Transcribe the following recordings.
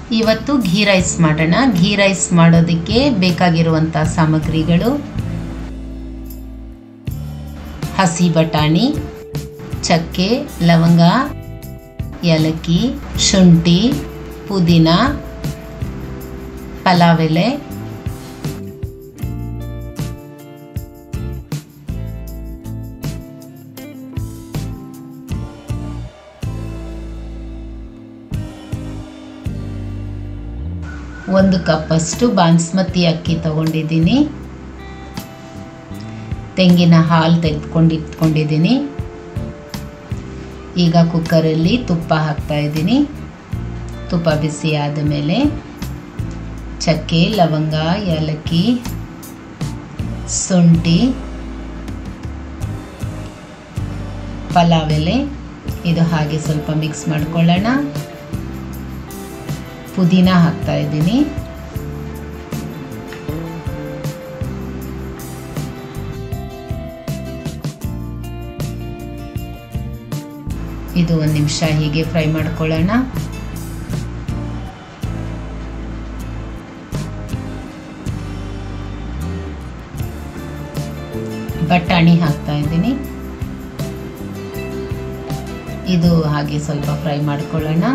ಇವತ್ತು ಘೀ ರೈಸ್ ಮಾಡೋಣ ಘೀ ರೈಸ್ ಮಾಡೋದಕ್ಕೆ ಬೇಕಾಗಿರುವಂಥ ಸಾಮಗ್ರಿಗಳು ಹಸಿ ಬಟಾಣಿ ಚಕ್ಕೆ ಲವಂಗ ಏಲಕ್ಕಿ ಶುಂಠಿ ಪುದೀನ ಪಲಾವ್ ಎಲೆ ಒಂದು ಕಪ್ಪಷ್ಟು ಬಾನ್ಸ್ಮತಿ ಅಕ್ಕಿ ತಗೊಂಡಿದ್ದೀನಿ ತೆಂಗಿನ ಹಾಲು ತೆಗೆದುಕೊಂಡು ಇಟ್ಕೊಂಡಿದ್ದೀನಿ ಈಗ ಕುಕ್ಕರಲ್ಲಿ ತುಪ್ಪ ಹಾಕ್ತಾ ಇದ್ದೀನಿ ತುಪ್ಪ ಬಿಸಿ ಆದ ಮೇಲೆ ಚಕ್ಕೆ ಲವಂಗ ಏಲಕ್ಕಿ ಶುಂಠಿ ಪಲಾವ್ ಎಲೆ ಇದು ಹಾಗೆ ಸ್ವಲ್ಪ ಮಿಕ್ಸ್ ಮಾಡ್ಕೊಳ್ಳೋಣ ಪುದೀನ ಹಾಕ್ತಾ ಇದ್ದೀನಿ ಇದು ಒಂದು ನಿಮಿಷ ಹೀಗೆ ಫ್ರೈ ಮಾಡ್ಕೊಳ್ಳೋಣ ಬಟಾಣಿ ಹಾಕ್ತಾ ಇದ್ದೀನಿ ಇದು ಹಾಗೆ ಸ್ವಲ್ಪ ಫ್ರೈ ಮಾಡ್ಕೊಳ್ಳೋಣ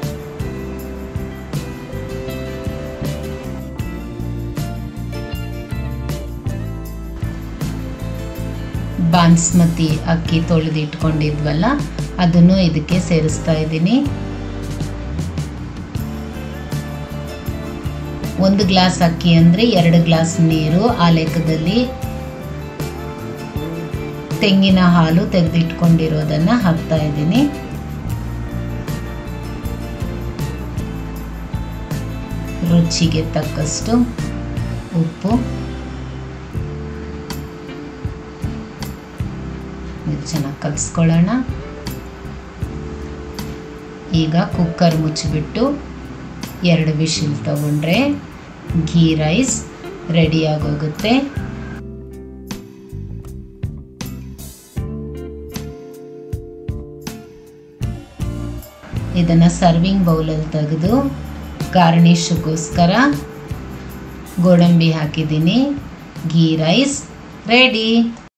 ಬಾನ್ಸ್ಮತಿ ಅಕ್ಕಿ ತೊಳೆದು ಇಟ್ಕೊಂಡಿದ್ವಲ್ಲ ಅದನ್ನು ಇದಕ್ಕೆ ಸೇರಿಸ್ತಾ ಇದ್ದೀನಿ ಒಂದು ಗ್ಲಾಸ್ ಅಕ್ಕಿ ಅಂದರೆ ಎರಡು ಗ್ಲಾಸ್ ನೀರು ಆ ಲೆಕ್ಕದಲ್ಲಿ ತೆಂಗಿನ ಹಾಲು ತೆಗೆದಿಟ್ಕೊಂಡಿರೋದನ್ನು ಹಾಕ್ತಾ ಇದ್ದೀನಿ ರುಚಿಗೆ ತಕ್ಕಷ್ಟು ಉಪ್ಪು ಇದು ಚೆನ್ನಾಗಿ ಕಲಿಸ್ಕೊಳ್ಳೋಣ ಈಗ ಕುಕ್ಕರ್ ಮುಚ್ಚಿಬಿಟ್ಟು ಎರಡು ವಿಶಿಲ್ ತಗೊಂಡ್ರೆ ಘೀ ರೈಸ್ ರೆಡಿಯಾಗೋಗುತ್ತೆ ಇದನ್ನು ಸರ್ವಿಂಗ್ ಬೌಲಲ್ಲಿ ತೆಗೆದು ಗಾರ್ನಿಷ್ಗೋಸ್ಕರ ಗೋಡಂಬಿ ಹಾಕಿದ್ದೀನಿ ಘೀ ರೈಸ್ ರೆಡಿ